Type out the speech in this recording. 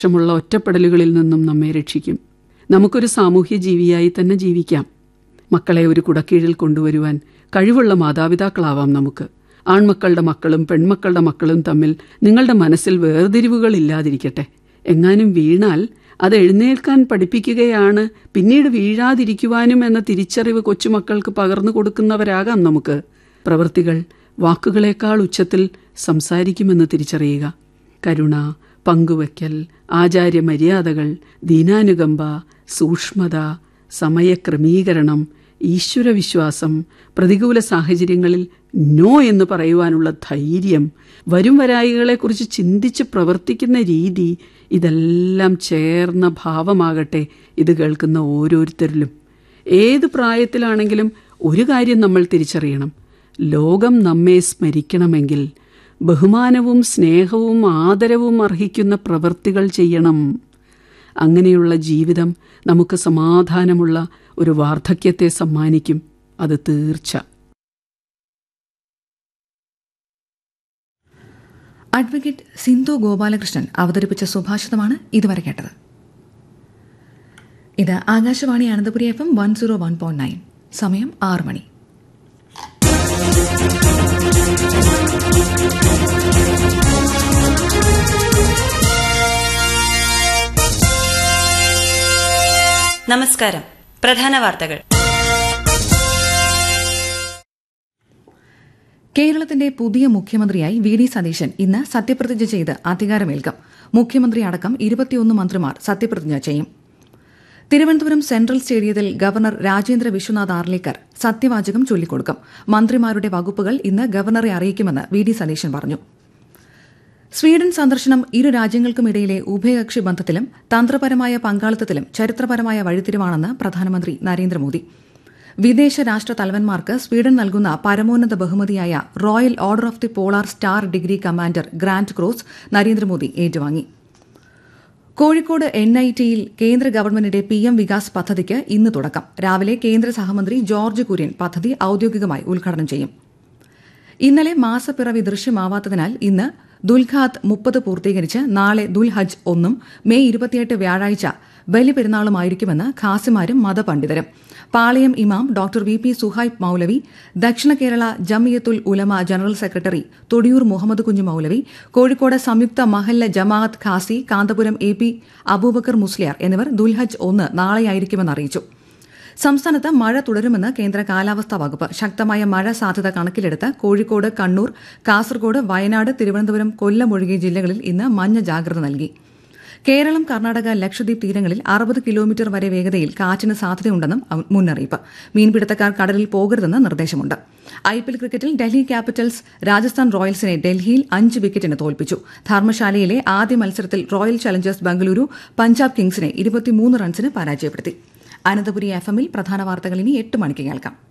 ക്ഷമുള്ള ഒറ്റപ്പെടലുകളിൽ നിന്നും നമ്മെ രക്ഷിക്കും നമുക്കൊരു സാമൂഹ്യ ജീവിയായി തന്നെ ജീവിക്കാം മക്കളെ ഒരു കുടക്കീഴിൽ കൊണ്ടുവരുവാൻ കഴിവുള്ള മാതാപിതാക്കളാവാം നമുക്ക് ആൺമക്കളുടെ മക്കളും പെൺമക്കളുടെ മക്കളും തമ്മിൽ നിങ്ങളുടെ മനസ്സിൽ വേർതിരിവുകളില്ലാതിരിക്കട്ടെ എങ്ങാനും വീണാൽ അത് എഴുന്നേൽക്കാൻ പഠിപ്പിക്കുകയാണ് പിന്നീട് വീഴാതിരിക്കുവാനും എന്ന തിരിച്ചറിവ് കൊച്ചുമക്കൾക്ക് പകർന്നു കൊടുക്കുന്നവരാകാം നമുക്ക് പ്രവൃത്തികൾ വാക്കുകളേക്കാൾ ഉച്ചത്തിൽ സംസാരിക്കുമെന്ന് തിരിച്ചറിയുക കരുണ പങ്കുവയ്ക്കൽ ആചാര്യമര്യാദകൾ ദീനാനുകമ്പ സൂക്ഷ്മത സമയക്രമീകരണം ഈശ്വരവിശ്വാസം പ്രതികൂല സാഹചര്യങ്ങളിൽ നോ എന്ന് പറയുവാനുള്ള ധൈര്യം വരും വരായികളെക്കുറിച്ച് ചിന്തിച്ച് പ്രവർത്തിക്കുന്ന രീതി ഇതെല്ലാം ചേർന്ന ഭാവമാകട്ടെ ഇത് കേൾക്കുന്ന ഓരോരുത്തരിലും ഏത് പ്രായത്തിലാണെങ്കിലും ഒരു കാര്യം നമ്മൾ തിരിച്ചറിയണം ലോകം നമ്മെ സ്മരിക്കണമെങ്കിൽ ബഹുമാനവും സ്നേഹവും ആദരവും അർഹിക്കുന്ന പ്രവൃത്തികൾ ചെയ്യണം അങ്ങനെയുള്ള ജീവിതം നമുക്ക് സമാധാനമുള്ള ഒരു വാർദ്ധക്യത്തെ സമ്മാനിക്കും അത് തീർച്ച അഡ്വക്കേറ്റ് സിന്ധു ഗോപാലകൃഷ്ണൻ അവതരിപ്പിച്ച സുഭാഷിതമാണ് ഇതുവരെ കേട്ടത് ഇത് Akashvani Ananthapuri F M one zero one point nine സമയം ആറ് മണി നമസ്കാരം പ്രധാന വാർത്തകൾ കേരളത്തിന്റെ പുതിയ മുഖ്യമന്ത്രിയായി വി ഡി സതീശൻ ഇന്ന് സത്യപ്രതിജ്ഞ ചെയ്ത് അധികാരമേൽക്കും മുഖ്യമന്ത്രി അടക്കം ഇരുപത്തിയൊന്ന് മന്ത്രിമാർ സത്യപ്രതിജ്ഞ ചെയ്യും തിരുവനന്തപുരം സെൻട്രൽ സ്റ്റേഡിയത്തിൽ ഗവർണർ രാജേന്ദ്ര വിശ്വനാഥ് ആർലേക്കർ സത്യവാചകം ചൊല്ലിക്കൊടുക്കും മന്ത്രിമാരുടെ വകുപ്പുകൾ ഇന്ന് ഗവർണറെ അറിയിക്കുമെന്ന് വി ഡി സതീശൻ പറഞ്ഞു സ്വീഡൻ സന്ദർശനം ഇരു രാജ്യങ്ങൾക്കുമിടയിലെ ഉഭയകക്ഷി ബന്ധത്തിലും തന്ത്രപരമായ പങ്കാളിത്തത്തിലും ചരിത്രപരമായ വഴിത്തിരിവാണെന്ന് പ്രധാനമന്ത്രി നരേന്ദ്രമോദി വിദേശ രാഷ്ട്ര തലവന്മാർക്ക് സ്വീഡൻ നൽകുന്ന പരമോന്നത ബഹുമതിയായ royal order of the polar star degree commander grand cross Narendra Modi ഏറ്റുവാങ്ങി കോഴിക്കോട് എൻ ഐ ടിയിൽ കേന്ദ്ര ഗവൺമെന്റിന്റെ പി എം വികാസ് പദ്ധതിക്ക് ഇന്ന് തുടക്കം രാവിലെ കേന്ദ്ര സഹമന്ത്രി ജോർജ് കുര്യൻ പദ്ധതി ഔദ്യോഗികമായി ഉദ്ഘാടനം ചെയ്യും ഇന്നലെ മാസപ്പിറവി ദൃശ്യമാവാത്തതിനാൽ ഇന്ന് ദുൽഖാത്ത് മുപ്പത് പൂർത്തീകരിച്ച് നാളെ ദുൽഹജ് ഒന്നും മെയ് ഇരുപത്തിയെട്ട് വ്യാഴാഴ്ച ബലിപെരുന്നാളുമായിരിക്കുമെന്ന് ഖാസിമാരും മതപണ്ഡിതരും പാളയം ഇമാം doctor V P Suhaib Moulavi Dakshina Kerala Jamiathul Ulama general secretary Thodiyoor Muhammad Kunju Moulavi Kozhikode സംയുക്ത മഹല്ല ജമാഅത്ത് ഖാസി കാന്തപുരം എ പി അബൂബക്കർ മുസ്ലിയാർ എന്നിവർ ദുൽഹജ് ഒന്ന് നാളെയായിരിക്കുമെന്ന് അറിയിച്ചു സംസ്ഥാനത്ത് മഴ തുടരുമെന്ന് കേന്ദ്ര കാലാവസ്ഥാ വകുപ്പ് ശക്തമായ മഴ സാധ്യത കണക്കിലെടുത്ത് കോഴിക്കോട് കണ്ണൂർ കാസർഗോഡ് വയനാട് തിരുവനന്തപുരം കൊല്ലം ഒഴികെ ജില്ലകളിൽ ഇന്ന് മഞ്ഞ ജാഗ്രത നൽകി കേരളം കർണാടക ലക്ഷദ്വീപ് തീരങ്ങളിൽ അറുപത് കിലോമീറ്റർ വരെ വേഗതയിൽ കാറ്റിന് സാധ്യതയുണ്ടെന്നും മുന്നറിയിപ്പ് മീൻപിടുത്തക്കാർ കടലിൽ പോകരുതെന്ന് നിർദ്ദേശമുണ്ട് ഐ പി എൽ ക്രിക്കറ്റിൽ ഡൽഹി ക്യാപിറ്റൽസ് രാജസ്ഥാൻ റോയൽസിനെ ഡൽഹിയിൽ അഞ്ച് വിക്കറ്റിന് തോൽപ്പിച്ചു ധർമ്മശാലയിലെ ആദ്യ മത്സരത്തിൽ റോയൽ ചലഞ്ചേഴ്സ് ബംഗളൂരു പഞ്ചാബ് കിങ്സിനെ ഇരുപത്തിമൂന്ന് റൺസിന് പരാജയപ്പെടുത്തി അനന്തപുരി എഫ് എമ്മിൽ പ്രധാന വാർത്തകൾ ഇനി എട്ട് മണിക്ക് കേൾക്കാം